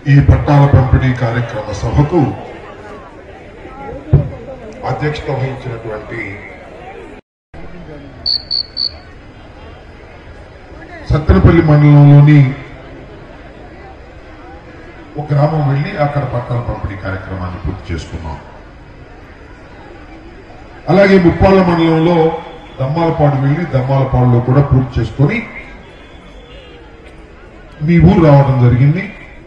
ఈ పట్టాల పంపిణీ కార్యక్రమ సభకు అధ్యక్షత వహించినటువంటి సత్తెనపల్లి మండలంలోని ఒక గ్రామం వెళ్లి అక్కడ పట్టాల పంపిణీ కార్యక్రమాన్ని పూర్తి చేసుకున్నాం అలాగే ముప్పాళ్ళ మండలంలో దమ్మాలపాడు వెళ్లి దమ్మాలపాడులో కూడా పూర్తి చేసుకొని మీ ఊరు రావడం జరిగింది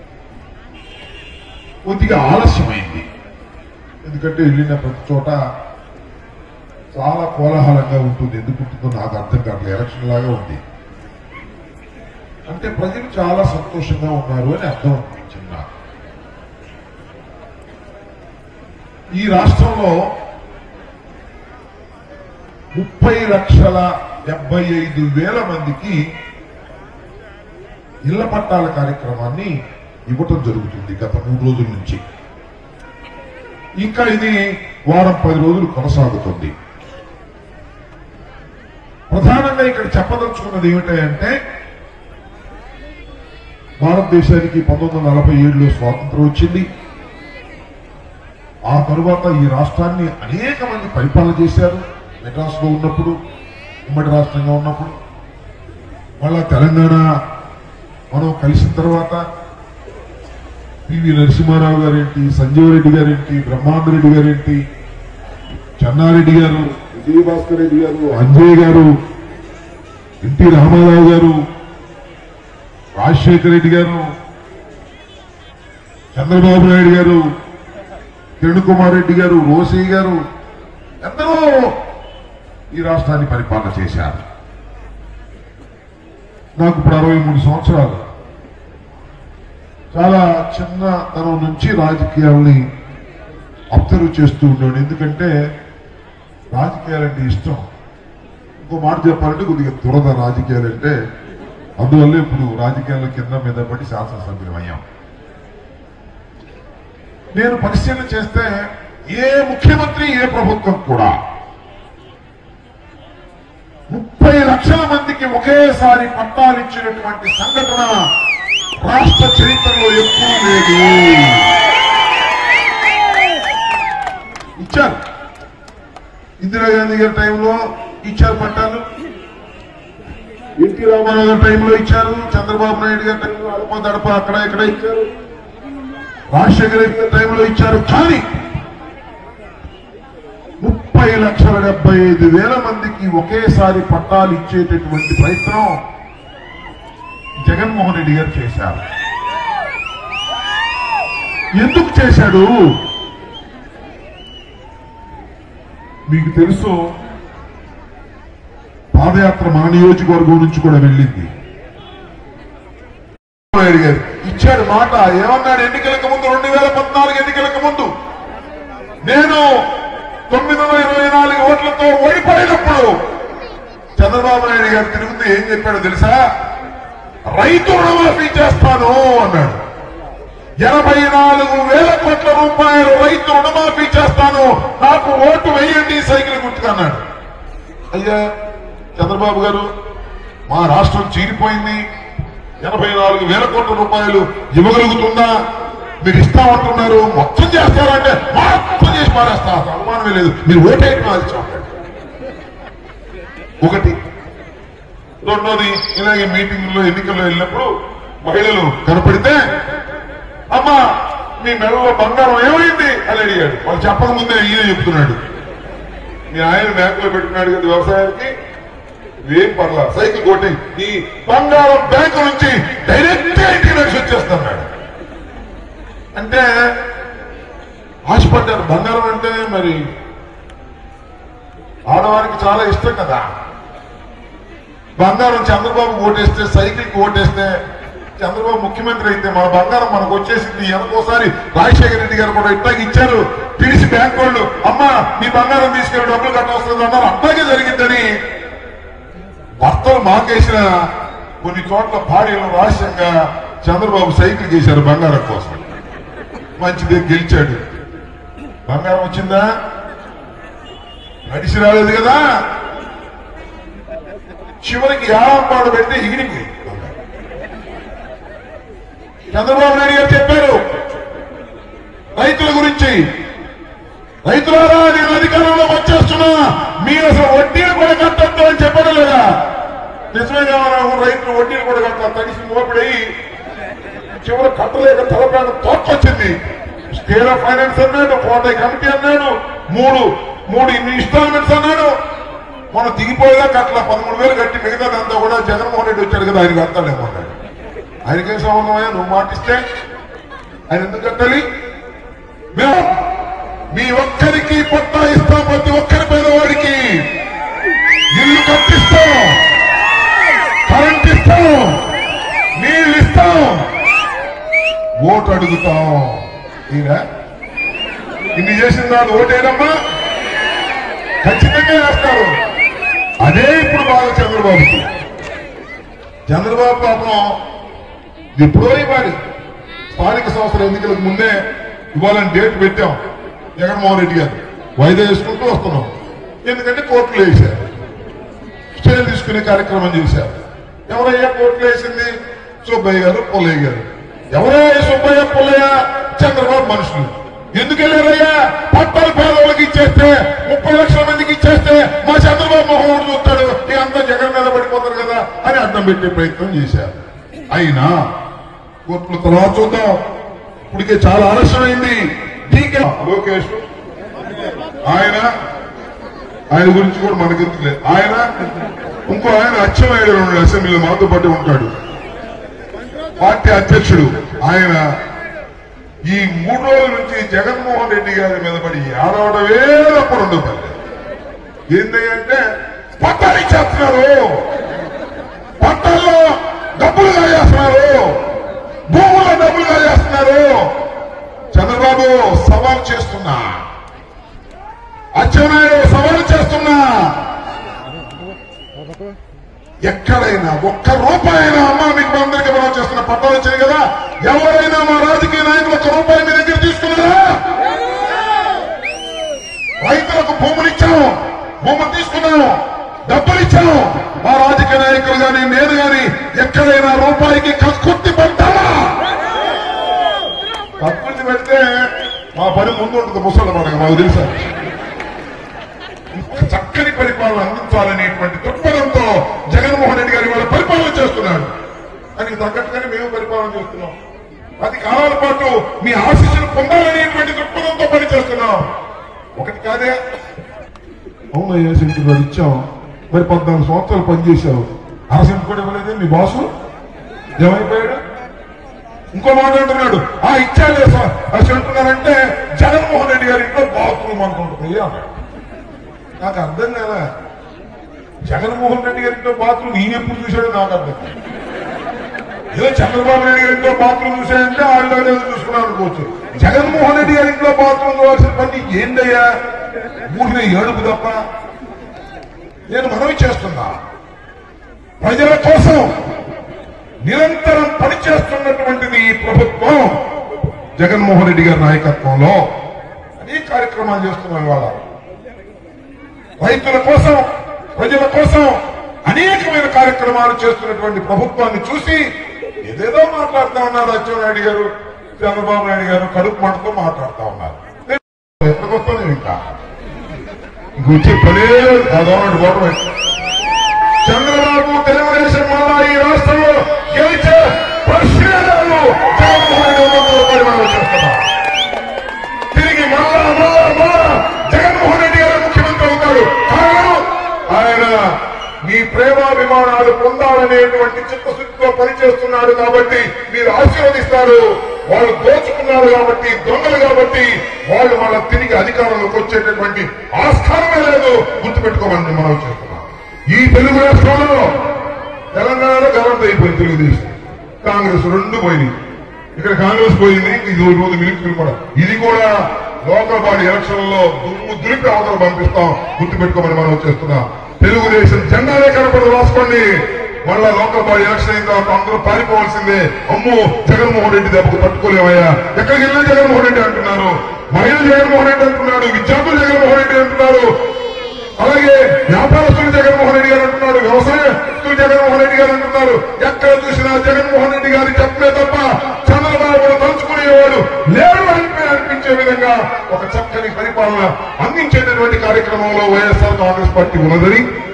కొద్దిగా ఆలస్యమైంది ఎందుకంటే వెళ్ళిన ప్రతి చోట చాలా కోలాహలంగా ఉంటుంది ఎందుకు ఉంటుందో నాకు అర్థం కావట్లేదు ఎలక్షన్ లాగా ఉంది అంటే ప్రజలు చాలా సంతోషంగా ఉన్నారు అని అర్థం అనిపించింది నాకు ఈ రాష్ట్రంలో ముప్పై లక్షల డెబ్బై ఐదు వేల మందికి ఇళ్ల పట్టాల కార్యక్రమాన్ని ఇవ్వటం జరుగుతుంది గత మూడు రోజుల నుంచి ఇంకా ఇది వారం పది రోజులు కొనసాగుతుంది ప్రధానంగా ఇక్కడ చెప్పదలుచుకున్నది ఏమిటంటే భారతదేశానికి పంతొమ్మిది వందల నలభై ఏడులో స్వాతంత్రం వచ్చింది ఆ తరువాత ఈ రాష్ట్రాన్ని అనేక మంది పరిపాలన చేశారు మెడ్రాస్ లో ఉన్నప్పుడు ఉమ్మడి రాష్ట్రంగా ఉన్నప్పుడు మళ్ళా తెలంగాణ మనం కలిసిన తర్వాత పివి నరసింహారావు గారేంటి సంజీవ్ రెడ్డి గారేంటి బ్రహ్మాండ రెడ్డి గారేంటి చెన్నారెడ్డి గారు విజయభాస్కర్ రెడ్డి గారు అంజయ్ గారు ఎన్టీ రామారావు గారు రాజశేఖర రెడ్డి గారు చంద్రబాబు నాయుడు గారు కిరణ్ కుమార్ రెడ్డి గారు రోసయ్య గారు ఎందరో ఈ రాష్ట్రాన్ని పరిపాలన చేశారు నాకు ఇప్పుడు అరవై మూడు సంవత్సరాలు చాలా చిన్నతనం నుంచి రాజకీయాల్ని అబ్జర్వ్ చేస్తూ ఉండేవాడు ఎందుకంటే రాజకీయాలంటే ఇష్టం ఇంకో మాట చెప్పాలంటే కొద్దిగా దురద రాజకీయాలంటే అందువల్ల ఇప్పుడు రాజకీయాల కింద మీద పడి శాసనసభ్యులు అయ్యాం నేను పరిశీలన చేస్తే ఏ ముఖ్యమంత్రి ఏ ప్రభుత్వం కూడా ముప్పై లక్షల మందికి ఒకేసారి పట్టాలు ఇచ్చినటువంటి సంఘటన రాష్ట్ర చరిత్రలో ఎప్పుడూ లేదు ఇచ్చారు ఇందిరాగాంధీ గారి టైంలో ఇచ్చారు పట్టాలు ఎన్టీ రామారావు గారి టైంలో ఇచ్చారు చంద్రబాబు నాయుడు గారి టైంలో అడప దడప అక్కడ ఇక్కడ ఇచ్చారు రాజశేఖర రెడ్డి గారి టైంలో ఇచ్చారు కానీ ముప్పై లక్షల డెబ్బై ఐదు వేల మందికి ఒకేసారి పట్టాలు ఇచ్చేటటువంటి ప్రయత్నం జగన్మోహన్ రెడ్డి గారు చేశారు ఎందుకు చేశాడు మీకు తెలుసు పాదయాత్ర మా నియోజకవర్గం నుంచి కూడా వెళ్ళింది నాయుడు గారు ఇచ్చాడు మాట ఏమన్నాడు ఎన్నికలకు ముందు రెండు వేల పద్నాలుగు ఎన్నికలకు ముందు నేను తొమ్మిది వందల ఇరవై నాలుగు ఓట్లతో ఓడిపోయినప్పుడు చంద్రబాబు నాయుడు గారు తిరుగుతూ ఏం చెప్పాడో తెలుసా రైతు రుణమాఫీ చేస్తాను అన్నాడు ఎనభై నాలుగు వేల కోట్ల రూపాయలు రైతు రుణమాఫీ చేస్తాను నాకు ఓటు వేయండి సైకిల్ గుర్తుకన్నాడు అయ్యా చంద్రబాబు గారు మా రాష్ట్రం చీలిపోయింది ఎనభై నాలుగు వేల కోట్ల రూపాయలు ఇవ్వగలుగుతుందా మీరు ఇస్తామంటున్నారు మొత్తం చేస్తారంటే మొత్తం చేసి మారేస్తా అసలు అనుమానమే లేదు మీరు ఓటేయటం అది చూడండి ఒకటి రెండోది ఇలాగే మీటింగుల్లో ఎన్నికల్లో వెళ్ళినప్పుడు మహిళలు కనపడితే అమ్మా మీ మెడలో బంగారం ఏమైంది అని అడిగాడు వాళ్ళు చెప్పక ముందే ఈయన చెప్తున్నాడు మీ ఆయన బ్యాంకులో పెట్టుకున్నాడు కదా వ్యవసాయానికి ఏం పర్లా సైకిల్ కొట్టి ఈ బంగారం బ్యాంకు నుంచి డైరెక్ట్ గా ఇంటికి నడిచి వచ్చేస్తున్నాడు అంటే ఆశపడ్డారు బంగారం అంటే మరి ఆడవారికి చాలా ఇష్టం కదా బంగారం చంద్రబాబు ఓటేస్తే సైకిల్ కి ఓటేస్తే చంద్రబాబు ముఖ్యమంత్రి అయితే మన బంగారం మనకు వచ్చేసింది ఎనకోసారి రాజశేఖర రెడ్డి గారు కూడా ఇట్లాగ ఇచ్చారు పిలిచి బ్యాంక్ వాళ్ళు అమ్మా మీ బంగారం తీసుకెళ్ళి డబ్బులు కట్టవస్తుంది అన్నారు అట్లాగే జరిగిందని భర్తలు మాకేసిన కొన్ని చోట్ల భార్యలు రహస్యంగా చంద్రబాబు సైకిల్ చేశారు బంగారం కోసం మంచిదే గెలిచాడు బంగారం వచ్చిందా నడిచి రాలేదు కదా చివరికి యాపాడు పెడితే ఎగిరిపోయింది చంద్రబాబు నాయుడు గారు చెప్పారు రైతుల గురించి రైతులారా నేను అధికారంలోకి వచ్చేస్తున్నా మీరు అసలు వడ్డీలు కూడా కట్టద్దు అని చెప్పడం లేదా నిజమేగా మనం రైతులు వడ్డీలు కూడా కట్టాలి తడిసి మోపిడయి చివరి కట్టలేక తలపేట తోకొచ్చింది స్కేల్ ఆఫ్ ఫైనాన్స్ అన్నాడు కోట కమిటీ అన్నాడు మూడు మూడు ఇన్స్టాల్మెంట్స్ అన్నాడు మనం దిగిపోయేదా కట్ల పదమూడు వేలు కట్టి మిగతాదంతా కూడా జగన్మోహన్ రెడ్డి వచ్చాడు కదా ఆయన కట్టాలేమో అన్నాడు ఆయనకేం సంబంధమయ్యా నువ్వు మాటిస్తే ఆయన ఎందుకు కట్టాలి మేము మీ ఒక్కరికి పట్టా ఇస్తాం ప్రతి ఒక్కరి పేదవాడికి ఇల్లు కట్టిస్తాం కరెంట్ ఇస్తాం నీళ్ళు ఇస్తాం ఓటు అడుగుతాం ఈయన ఇన్ని చేసిన వాళ్ళు ఓటేనమ్మా ఖచ్చితంగా వేస్తారు అదే ఇప్పుడు బాగా చంద్రబాబుకి చంద్రబాబు పాపం ఎప్పుడో ఇవ్వాలి స్థానిక సంస్థల ఎన్నికలకు ముందే ఇవ్వాలని డేట్ పెట్టాం జగన్మోహన్ రెడ్డి గారు వాయిదా వేసుకుంటూ వస్తున్నాం ఎందుకంటే కోర్టులు వేశారు స్టే తీసుకునే కార్యక్రమం చేశారు ఎవరయ్యా కోర్టులు వేసింది సుబ్బయ్య గారు పుల్లయ్య గారు ఎవరయ్యా సుబ్బయ్య పుల్లయ్య చంద్రబాబు మనుషులు ఎందుకు వెళ్ళారయ్యా పట్టాలు పేదవాళ్ళకి ఇచ్చేస్తే ముప్పై లక్షల మందికి ఇచ్చేస్తే మా చంద్రబాబు మొహం ఒకటి చూస్తాడు ఇక అంతా జగన్ మీద పడిపోతారు కదా అని అడ్డం పెట్టే ప్రయత్నం చేశారు అయినా కోర్టుల తర్వాత చూద్దాం ఇప్పటికే చాలా ఆలస్యమైంది డీకే లోకేష్ ఆయన ఆయన గురించి కూడా మనకి గుర్తులేదు ఆయన ఇంకో ఆయన అచ్చమయ్య ఉన్నాడు అసెంబ్లీలో మాతో పాటు ఉంటాడు పార్టీ అధ్యక్షుడు ఆయన ఈ మూడు రోజుల నుంచి జగన్మోహన్ రెడ్డి గారి మీద పడి ఏడవడమే తప్ప రెండు పల్లె ఏంటంటే పట్టాలు ఇచ్చేస్తున్నారు పట్టాల్లో డబ్బులు కాజేస్తున్నారు భూముల్లో డబ్బులు కాజేస్తున్నారు చంద్రబాబు సవాల్ చేస్తున్నా అచ్చెన్నాయుడు సవాలు చేస్తున్నా ఎక్కడైనా ఒక్క రూపాయైనా అమ్మా మీకు అందరికీ మనం చేస్తున్న పట్టాలు వచ్చాయి కదా ఎవరైనా మా రాజకీయ నాయకులు ఒక రూపాయి మీ దగ్గర తీసుకున్నారా రైతులకు భూములు భూములు తీసుకున్నాము డబ్బులు ఇచ్చాము మా రాజకీయ నాయకులు గాని నేను గాని ఎక్కడైనా రూపాయికి కక్కుర్తి పడ్డామా కక్కుర్తి పెడితే మా పని ముందు ఉంటుంది ముసలి మనకు మాకు తెలుసా చక్కని పరిపాలన అందించాలనేటువంటి దృక్పథంతో జగన్మోహన్ రెడ్డి గారి వాళ్ళ పరిపాలన చేస్తున్నాడు దానికి తగ్గట్టుగానే మేము పరిపాలన చేస్తున్నాం పది కాలాల పాటు మీ ఆశీస్సులు పొందాలనేటువంటి దృక్పథంతో పనిచేస్తున్నాం ఒకటి కాదే అవునయ్యా సెంటర్ గారు ఇచ్చాం మరి పద్నాలుగు సంవత్సరాలు పనిచేశావు అర సెంట్ కూడా ఇవ్వలేదే మీ బాసు ఏమైపోయాడు ఇంకో మాట అంటున్నాడు ఆ ఇచ్చాలే సార్ అది అంటున్నారంటే జగన్మోహన్ రెడ్డి గారి ఇంట్లో బాత్రూమ్ అనుకుంటుంది అన్నాడు నాకు అర్థం కదా జగన్మోహన్ రెడ్డి గారింట్లో బాత్రూమ్ ఈయన ఎప్పుడు చూశాడో నాకు అర్థం కాదు. ఏదో చంద్రబాబు నాయుడు గారింట్లో బాత్రూమ్ చూశాడంటే వాళ్ళు ఏదో చూసుకున్నాను అనుకోవచ్చు జగన్మోహన్ రెడ్డి గారి ఇంట్లో బాత్రూమ్ చూడాల్సిన పని ఏందయ్యా ఊరిన ఏడుపు తప్ప నేను మనవి చేస్తున్నా ప్రజల కోసం నిరంతరం పనిచేస్తున్నటువంటిది ఈ ప్రభుత్వం జగన్మోహన్ రెడ్డి గారి నాయకత్వంలో అనేక కార్యక్రమాలు చేస్తున్నాం ఇవాళ రైతుల కోసం ప్రజల కోసం అనేకమైన కార్యక్రమాలు చేస్తున్నటువంటి ప్రభుత్వాన్ని చూసి ఏదేదో మాట్లాడుతా ఉన్నారు అచ్చెన్నాయుడు గారు చంద్రబాబు నాయుడు గారు కడుపు మంటతో మాట్లాడుతా ఉన్నారు నేను ఎక్కడికి వస్తాను నేను ఇంకా ఇంక వచ్చే పనే అదొకటి గొడవ చంద్రబాబు తెలుగుదేశం మళ్ళా ఈ రాష్ట్రంలో గెలిచే ప్రశ్నే లేదు జగన్మోహన్ రెడ్డి ఉన్నంత పరిమాణం చేస్తున్నారు తిరిగి మళ్ళా మళ్ళా మళ్ళా జగన్మోహన్ రెడ్డి గారు ముఖ్యమంత్రి అవుతాడు కారణం ఆయన మీ ప్రేమాభిమానాలు పొందాలనేటువంటి చిత్తశుద్ధితో పనిచేస్తున్నాడు కాబట్టి మీరు ఆశీర్వదిస్తారు వాళ్ళు దోచుకున్నారు కాబట్టి దొంగలు కాబట్టి వాళ్ళు మళ్ళా తిరిగి అధికారంలోకి వచ్చేటటువంటి ఆస్కారమే లేదు గుర్తుపెట్టుకోమని మనం చేస్తున్నాం ఈ తెలుగు రాష్ట్రంలో తెలంగాణలో గవర్నమెంట్ అయిపోయింది తెలుగుదేశం కాంగ్రెస్ రెండు పోయినాయి ఇక్కడ కాంగ్రెస్ పోయింది ఇది ఒక రోజు మిలిటరీ కూడా ఇది కూడా లోకల్ బాడీ ఎలక్షన్ లో దుమ్ము దులిపి అవతల పంపిస్తాం గుర్తుపెట్టుకోమని మనం చేస్తున్నాం తెలుగుదేశం జెండాలే కనపడదు రాసుకోండి మళ్ళా లోకల్ బాడీ ఎలక్షన్ అయిన తర్వాత అందరూ పారిపోవాల్సిందే అమ్మో జగన్మోహన్ రెడ్డి దెబ్బకు తట్టుకోలేమయ్యా ఎక్కడికి వెళ్ళినా జగన్మోహన్ రెడ్డి అంటున్నారు మహిళలు జగన్మోహన్ రెడ్డి అంటున్నాడు విద్యార్థులు జగన్మోహన్ రెడ్డి అంటున్నారు అలాగే వ్యాపారస్తులు జగన్మోహన్ రెడ్డి గారు అంటున్నాడు వ్యవసాయస్తులు జగన్మోహన్ రెడ్డి గారు అంటున్నారు ఎక్కడ చూసినా జగన్మోహన్ రెడ్డి గారి చెప్పే తప్ప చంద్రబాబు లేరు అని అనిపించే విధంగా ఒక చక్కని పరిపాలన అందించేటటువంటి కార్యక్రమంలో వైఎస్ఆర్ కాంగ్రెస్ పార్టీ ఉన్నదని